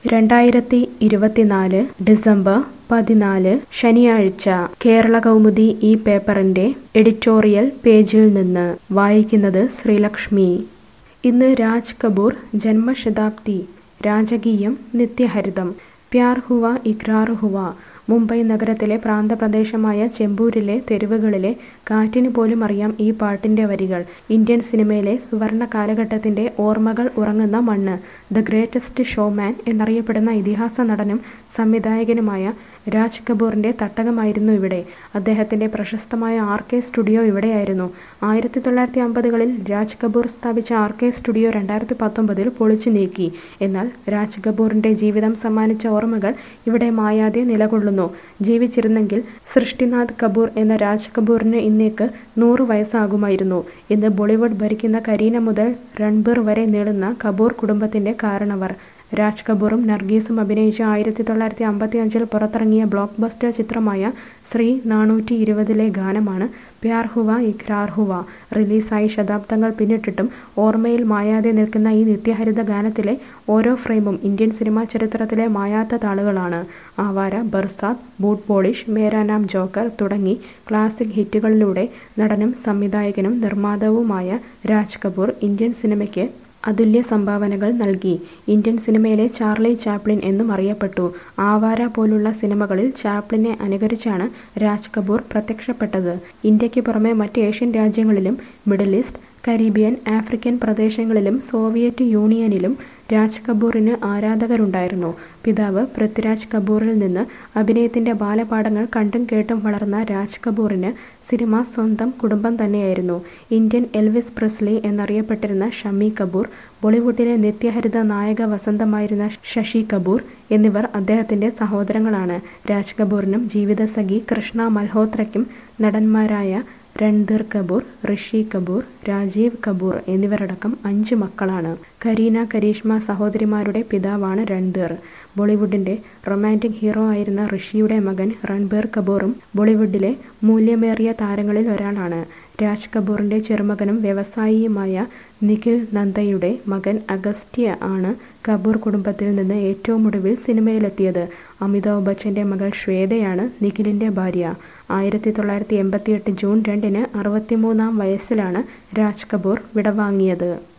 രണ്ടായിരത്തി ഇരുപത്തിനാല് ഡിസംബർ പതിനാല് ശനിയാഴ്ച കേരള കൗമുദി ഈ പേപ്പറിന്റെ എഡിറ്റോറിയൽ പേജിൽ നിന്ന് വായിക്കുന്നത് ശ്രീലക്ഷ്മി ഇന്ന് രാജ് കപൂർ ജന്മശതാബ്ദി രാജകീയം നിത്യഹരിതം പ്യാർ ഹുവ ഇക്രാർ ഹുവ മുംബൈ നഗരത്തിലെ പ്രാന്തപ്രദേശമായ ചെമ്പൂരിലെ തെരുവുകളിലെ കാറ്റിന് പോലും അറിയാം ഈ പാട്ടിന്റെ വരികൾ ഇന്ത്യൻ സിനിമയിലെ സുവർണ കാലഘട്ടത്തിന്റെ ഓർമ്മകൾ ഉറങ്ങുന്ന മണ്ണ് ദ ഗ്രേറ്റസ്റ്റ് ഷോമാൻ എന്നറിയപ്പെടുന്ന ഇതിഹാസ നടനും സംവിധായകനുമായ രാജ് കപൂറിന്റെ തട്ടകമായിരുന്നു ഇവിടെ അദ്ദേഹത്തിന്റെ പ്രശസ്തമായ ആർ കെ സ്റ്റുഡിയോ ഇവിടെയായിരുന്നു ആയിരത്തി തൊള്ളായിരത്തി അമ്പതുകളിൽ രാജ് കപൂർ സ്ഥാപിച്ച ആർ കെ സ്റ്റുഡിയോ രണ്ടായിരത്തി പത്തൊമ്പതിൽ പൊളിച്ചു നീക്കി എന്നാൽ രാജ് കപൂറിന്റെ ജീവിതം സമ്മാനിച്ച ഓർമ്മകൾ ഇവിടെ മായാതെ നിലകൊള്ളുന്നു ജീവിച്ചിരുന്നെങ്കിൽ സൃഷ്ടിനാഥ് കപൂർ എന്ന രാജ് കപൂറിന് ഇന്നേക്ക് നൂറ് വയസ്സാകുമായിരുന്നു ഇന്ന് ബോളിവുഡ് ഭരിക്കുന്ന കരീന മുതൽ രൺബീർ വരെ നീളുന്ന കപൂർ കുടുംബത്തിന്റെ കാരണവർ രാജ് കപൂറും നർഗീസും അഭിനയിച്ച ആയിരത്തി തൊള്ളായിരത്തി അമ്പത്തി അഞ്ചിൽ പുറത്തിറങ്ങിയ ബ്ലോക്ക് ബസ്റ്റർ ചിത്രമായ ശ്രീ നാനൂറ്റി ഇരുപതിലെ ഗാനമാണ് പ്യാർ ഹുവ ഇഖ്രാർ ഹുവ റിലീസായി ശതാബ്ദങ്ങൾ പിന്നിട്ടിട്ടും ഓർമ്മയിൽ മായാതെ നിൽക്കുന്ന ഈ നിത്യഹരിത ഗാനത്തിലെ ഓരോ ഫ്രെയിമും ഇന്ത്യൻ സിനിമാ ചരിത്രത്തിലെ മായാത്ത താളുകളാണ് ആവാര ബർസാത്ത് ബൂട്ട് പോളിഷ് മേരാ നാം ജോക്കർ തുടങ്ങി ക്ലാസിക് ഹിറ്റുകളിലൂടെ നടനും സംവിധായകനും നിർമ്മാതാവുമായ രാജ് കപൂർ ഇന്ത്യൻ സിനിമയ്ക്ക് അതുല്യ സംഭാവനകൾ നൽകി ഇന്ത്യൻ സിനിമയിലെ ചാർലി ചാപ്ലിൻ എന്നും അറിയപ്പെട്ടു ആവാര പോലുള്ള സിനിമകളിൽ ചാപ്ലിനെ അനുകരിച്ചാണ് രാജ് കപൂർ പ്രത്യക്ഷപ്പെട്ടത് ഇന്ത്യക്ക് പുറമെ മറ്റ് ഏഷ്യൻ രാജ്യങ്ങളിലും മിഡിൽ ഈസ്റ്റ് കരീബിയൻ ആഫ്രിക്കൻ പ്രദേശങ്ങളിലും സോവിയറ്റ് യൂണിയനിലും രാജ് കപൂറിന് ആരാധകരുണ്ടായിരുന്നു പിതാവ് പൃഥ്വിരാജ് കപൂറിൽ നിന്ന് അഭിനയത്തിന്റെ ബാലപാഠങ്ങൾ കണ്ടും കേട്ടും വളർന്ന രാജ് കപൂറിന് സിനിമ സ്വന്തം കുടുംബം തന്നെയായിരുന്നു ഇന്ത്യൻ എൽവിസ് പ്രസ്ലി എന്നറിയപ്പെട്ടിരുന്ന ഷമ്മി കപൂർ ബോളിവുഡിലെ നിത്യഹരിത നായക വസന്തമായിരുന്ന ശശി കപൂർ എന്നിവർ അദ്ദേഹത്തിന്റെ സഹോദരങ്ങളാണ് രാജ് കപൂറിനും ജീവിതസഖി കൃഷ്ണ മൽഹോത്രയ്ക്കും നടന്മാരായ രൺധീർ കപൂർ ഋഷി കപൂർ രാജീവ് കപൂർ എന്നിവരടക്കം അഞ്ച് മക്കളാണ് കരീന കരീഷ്മ സഹോദരിമാരുടെ പിതാവാണ് രൺധീർ ബോളിവുഡിന്റെ റൊമാൻറ്റിക് ഹീറോ ആയിരുന്ന ഋഷിയുടെ മകൻ രൺബീർ കപൂറും ബോളിവുഡിലെ മൂല്യമേറിയ താരങ്ങളിൽ ഒരാളാണ് രാജ് കപൂറിന്റെ ചെറുമകനും വ്യവസായിയുമായ നിഖിൽ നന്ദയുടെ മകൻ അഗസ്ത്യ ആണ് കപൂർ കുടുംബത്തിൽ നിന്ന് ഏറ്റവും ഒടുവിൽ സിനിമയിലെത്തിയത് അമിതാഭ് ബച്ചന്റെ മകൾ ശ്വേതയാണ് നിഖിലിന്റെ ഭാര്യ ആയിരത്തി തൊള്ളായിരത്തി എൺപത്തിയെട്ട് ജൂൺ രണ്ടിന് അറുപത്തിമൂന്നാം വയസ്സിലാണ് രാജ് കപൂർ വിടവാങ്ങിയത്